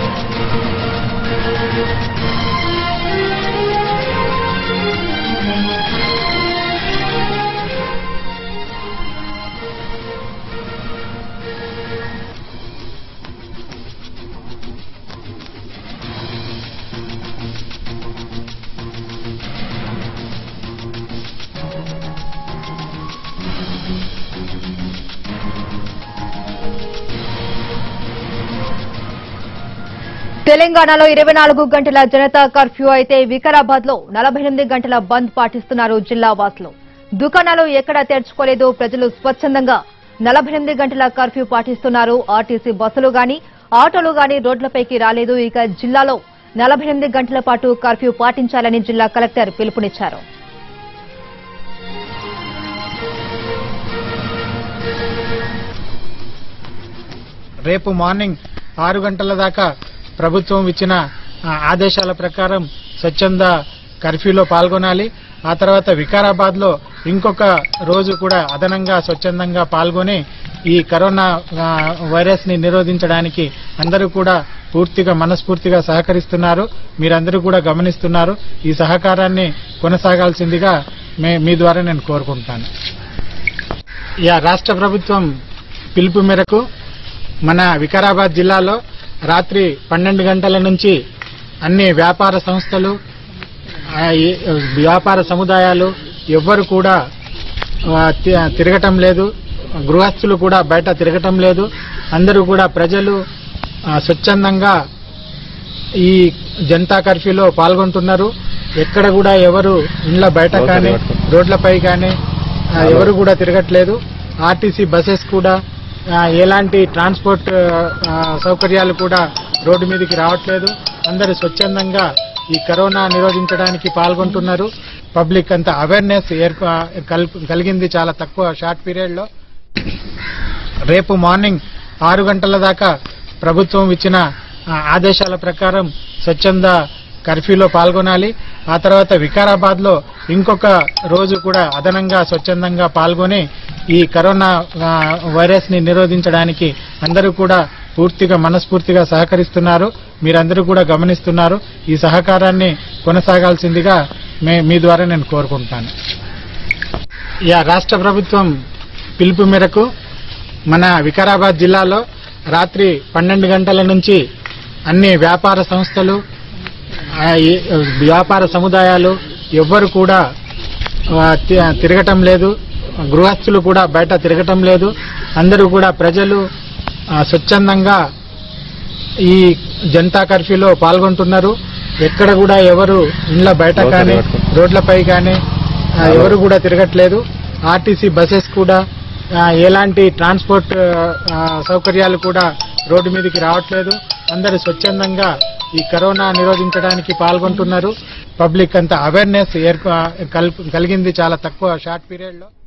తెలంగాణలో ఇరవై నాలుగు గంటల జనతా కర్ఫ్యూ అయితే వికారాబాద్ లో నలభై ఎనిమిది గంటల బంద్ పాటిస్తున్నారు జిల్లా వాసులు దుకాణాలు ఎక్కడా తెరుచుకోలేదు ప్రజలు స్వచ్ఛందంగా నలభై ఎనిమిది గంటల కర్ఫ్యూ పాటిస్తున్నారు ఆర్టీసీ బస్సులు గాని ఆటోలు గాని రోడ్లపైకి రాలేదు ఇక జిల్లాలో నలభై ఎనిమిది గంటల పాటు కర్ఫ్యూ పాటించాలని జిల్లా కలెక్టర్ పిలుపునిచ్చారు రేపు మార్నింగ్ ఆరు గంటల దాకా ప్రభుత్వం ఇచ్చిన ఆ, ఆదేశాల ప్రకారం స్వచ్ఛంద కర్ఫ్యూలో పాల్గొనాలి ఆ తర్వాత వికారాబాద్ లో ఇంకొక రోజు కూడా అదనంగా స్వచ్ఛందంగా పాల్గొని ఈ కరోనా ఆ, వైరస్ ని నిరోధించడానికి అందరూ కూడా పూర్తిగా మనస్ఫూర్తిగా సహకరిస్తున్నారు మీరందరూ కూడా గమనిస్తున్నారు ఈ సహకారాన్ని కొనసాగాల్సిందిగా మే మీ ద్వారా నేను కోరుకుంటాను యా రాష్ట్ర ప్రభుత్వం పిలుపు మేరకు మన వికారాబాద్ జిల్లాలో రాత్రి పన్నెండు గంటల నుంచి అన్ని వ్యాపార సంస్థలు ఆ, ఈ- వ్యాపార సముదాయాలు ఎవ్వరు కూడా ఆ, తి- తిరగటం లేదు గృహస్థులు కూడా బయట తిరగటం లేదు అందరూ కూడా ప్రజలు ఆ, స్వచ్ఛందంగా ఈ జనతా కర్ఫ్యూలో పాల్గొంటున్నారు ఎక్కడ కూడా ఎవరు ఇండ్ల బయట కానీ రోడ్లపై కానీ ఆ, ఎవరు కూడా తిరగట్లేదు ఆర్టీసీ బసెస్ కూడా ఆ, ఎలాంటి ట్రాన్స్పోర్ట్ ఆ, సౌకర్యాలు కూడా రోడ్డు మీదకి రావట్లేదు అందరూ స్వచ్ఛందంగా ఈ కరోనా నిరోధించడానికి పాల్గొంటున్నారు పబ్లిక్ అంత అవేర్నెస్ ఏర్ప కల్- కలిగింది చాలా తక్కువ షార్ట్ పీరియడ్ లో రేపు మార్నింగ్ ఆరు గంటల దాకా ప్రభుత్వం ఇచ్చిన ఆ, ఆదేశాల ప్రకారం స్వచ్ఛంద కర్ఫ్యూలో పాల్గొనాలి ఆ తర్వాత వికారాబాద్ లో ఇంకొక రోజు కూడా అదనంగా స్వచ్ఛందంగా పాల్గొని ఈ కరోనా ఆ, వైరస్ ని నిరోధించడానికి అందరూ కూడా పూర్తిగా మనస్ఫూర్తిగా సహకరిస్తున్నారు మీరందరూ కూడా గమనిస్తున్నారు ఈ సహకారాన్ని కొనసాగాల్సిందిగా మే మీ ద్వారా నేను కోరుకుంటాను యా రాష్ట్ర ప్రభుత్వం పిలుపు మేరకు మన వికారాబాద్ జిల్లాలో రాత్రి పన్నెండు గంటల నుంచి అన్ని వ్యాపార సంస్థలు ఆ, ఈ- వ్యాపార సముదాయాలు ఎవ్వరు కూడా ఆ, తి- తిరగటం లేదు గృహస్థులు కూడా బయట తిరగటం లేదు అందరూ కూడా ప్రజలు ఆ, స్వచ్ఛందంగా ఈ జనతా కర్ఫ్యూలో పాల్గొంటున్నారు ఎక్కడ కూడా ఎవరు ఇండ్ల బయట కానీ రోడ్లపై కానీ ఆ, ఎవరు కూడా తిరగట్లేదు ఆర్టీసీ బసెస్ కూడా ఆ, ఎలాంటి ట్రాన్స్పోర్ట్ ఆ, సౌకర్యాలు కూడా రోడ్డు మీదకి రావట్లేదు అందరూ స్వచ్ఛందంగా ఈ కరోనా నిరోధించడానికి పాల్గొంటున్నారు పబ్లిక్ అంత అవేర్నెస్ ఏర్ప కల్- కలిగింది చాలా తక్కువ షార్ట్ పీరియడ్ లో